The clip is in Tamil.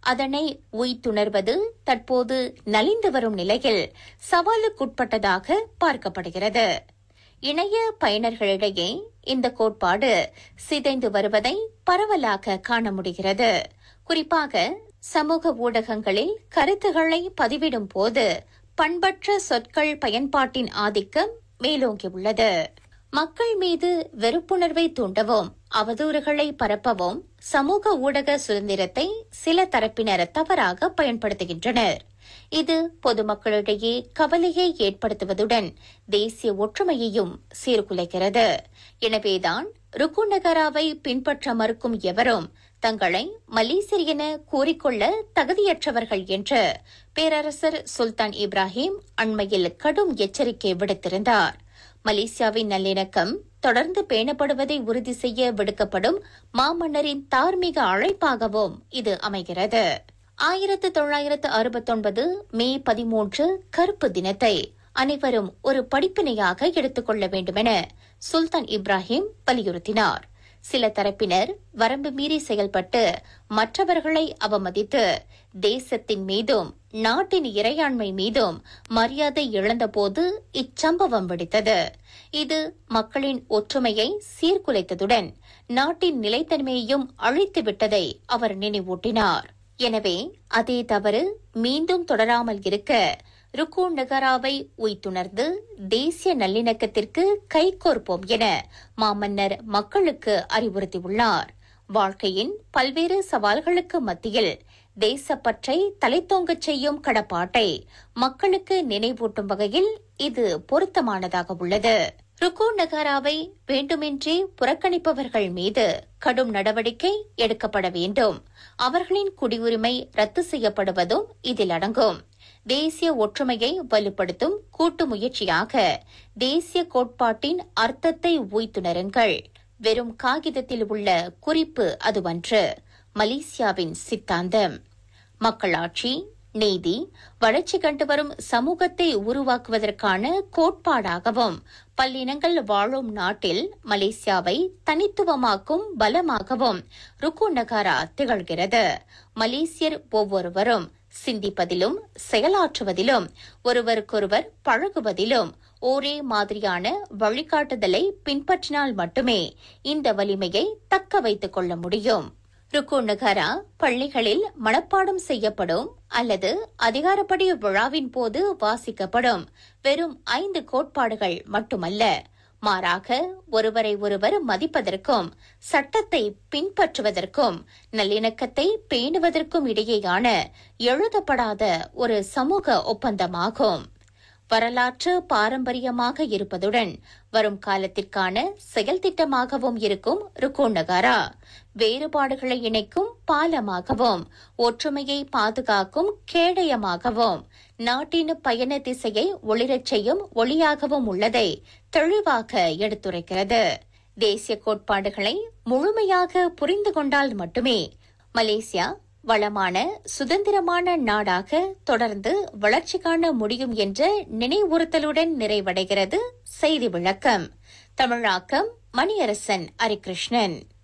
அதனை உய்த்துணர்வது தற்போது நலிந்து வரும் நிலையில் சவாலுக்குட்பட்டதாக பார்க்கப்படுகிறது இணைய பயனர்களிடையே இந்த கோட்பாடு சிதைந்து வருவதை பரவலாக காண முடிகிறது குறிப்பாக சமூக ஊடகங்களில் கருத்துக்களை பதிவிடும் போது பண்பற்ற சொற்கள் பயன்பாட்டின் ஆதிக்கம் மேலோங்கியுள்ளது மக்கள் மீது வெறுப்புணர்வை தூண்டவும் அவதூறுகளை பரப்பவும் சமூக ஊடக சுதந்திரத்தை சில தரப்பினர் தவறாக பயன்படுத்துகின்றனர் இது பொதுமக்களிடையே கவலையை ஏற்படுத்துவதுடன் தேசிய ஒற்றுமையையும் சீர்குலைக்கிறது எனவேதான் ருக்கு நகராவை பின்பற்ற மறுக்கும் எவரும் தங்களை மலேசியர் என கூறிக்கொள்ள தகுதியற்றவர்கள் என்று பேரரசர் சுல்தான் இப்ராஹிம் அண்மையில் கடும் எச்சரிக்கை விடுத்திருந்தார் மலேசியாவின் நல்லிணக்கம் தொடர்ந்து பேணப்படுவதை உறுதி செய்ய விடுக்கப்படும் மாமன்னரின் தார்மீக அழைப்பாகவும் இது அமைகிறது ஆயிரத்து தொள்ளாயிரத்து அறுபத்தொன்பது மே பதிமூன்று கருப்பு தினத்தை அனைவரும் ஒரு படிப்பினையாக எடுத்துக்கொள்ள வேண்டுமென சுல்தான் இப்ராஹிம் வலியுறுத்தினார் சில தரப்பினர் வரம்பு மீறி செயல்பட்டு மற்றவர்களை அவமதித்து தேசத்தின் மீதும் நாட்டின் இறையாண்மை மீதும் மரியாதை இழந்தபோது இச்சம்பவம் வெடித்தது இது மக்களின் ஒற்றுமையை சீர்குலைத்ததுடன் நாட்டின் நிலைத்தன்மையையும் அழித்து விட்டதை அவர் நினைவூட்டினார் எனவே அதே தவறு மீண்டும் தொடராமல் இருக்க ருக்கு நகராவை உய்த்துணர்ந்து தேசிய நல்லிணக்கத்திற்கு கைகோர்ப்போம் என மாமன்னர் மக்களுக்கு அறிவுறுத்தியுள்ளார் வாழ்க்கையின் பல்வேறு சவால்களுக்கு மத்தியில் தேசப்பற்றை தலைத்தோங்கச் செய்யும் கடப்பாட்டை மக்களுக்கு நினைவூட்டும் வகையில் இது பொருத்தமானதாக உள்ளது ருக்கு நகாராவை வேண்டுமென்றே புறக்கணிப்பவர்கள் மீது கடும் நடவடிக்கை எடுக்கப்பட வேண்டும் அவர்களின் குடியுரிமை ரத்து செய்யப்படுவதும் இதில் அடங்கும் தேசிய ஒற்றுமையை வலுப்படுத்தும் கூட்டு முயற்சியாக தேசிய கோட்பாட்டின் அர்த்தத்தை உய்த்துணருங்கள் வெறும் காகிதத்தில் உள்ள குறிப்பு அதுவன்று மலேசியாவின் சித்தாந்தம் மக்களாட்சி நீதி வளர்ச்சி கண்டு வரும் சமூகத்தை உருவாக்குவதற்கான கோட்பாடாகவும் பல்லினங்கள் வாழும் நாட்டில் மலேசியாவை தனித்துவமாக்கும் பலமாகவும் ருக்கு நகாரா திகழ்கிறது மலேசியர் ஒவ்வொருவரும் சிந்திப்பதிலும் செயலாற்றுவதிலும் ஒருவருக்கொருவர் பழகுவதிலும் ஒரே மாதிரியான வழிகாட்டுதலை பின்பற்றினால் மட்டுமே இந்த வலிமையை தக்க வைத்துக் கொள்ள முடியும் ருக்கு நகரா பள்ளிகளில் மனப்பாடம் செய்யப்படும் அல்லது அதிகாரப்படி விழாவின் போது வாசிக்கப்படும் வெறும் ஐந்து கோட்பாடுகள் மட்டுமல்ல மாறாக ஒருவரை ஒருவர் மதிப்பதற்கும் சட்டத்தை பின்பற்றுவதற்கும் நல்லிணக்கத்தை பேணுவதற்கும் இடையேயான எழுதப்படாத ஒரு சமூக ஒப்பந்தமாகும் வரலாற்று பாரம்பரியமாக இருப்பதுடன் வரும் காலத்திற்கான செயல் திட்டமாகவும் இருக்கும் ருக்கு நகாரா வேறுபாடுகளை இணைக்கும் பாலமாகவும் ஒற்றுமையை பாதுகாக்கும் கேடயமாகவும் நாட்டின் பயண திசையை ஒளிரச் செய்யும் ஒளியாகவும் உள்ளதை தெளிவாக எடுத்துரைக்கிறது தேசிய கோட்பாடுகளை முழுமையாக புரிந்து கொண்டால் மட்டுமே மலேசியா வளமான சுதந்திரமான நாடாக தொடர்ந்து வளர்ச்சி காண முடியும் என்ற நினைவுறுத்தலுடன் நிறைவடைகிறது செய்தி விளக்கம் தமிழாக்கம் மணியரசன் ஹரிகிருஷ்ணன்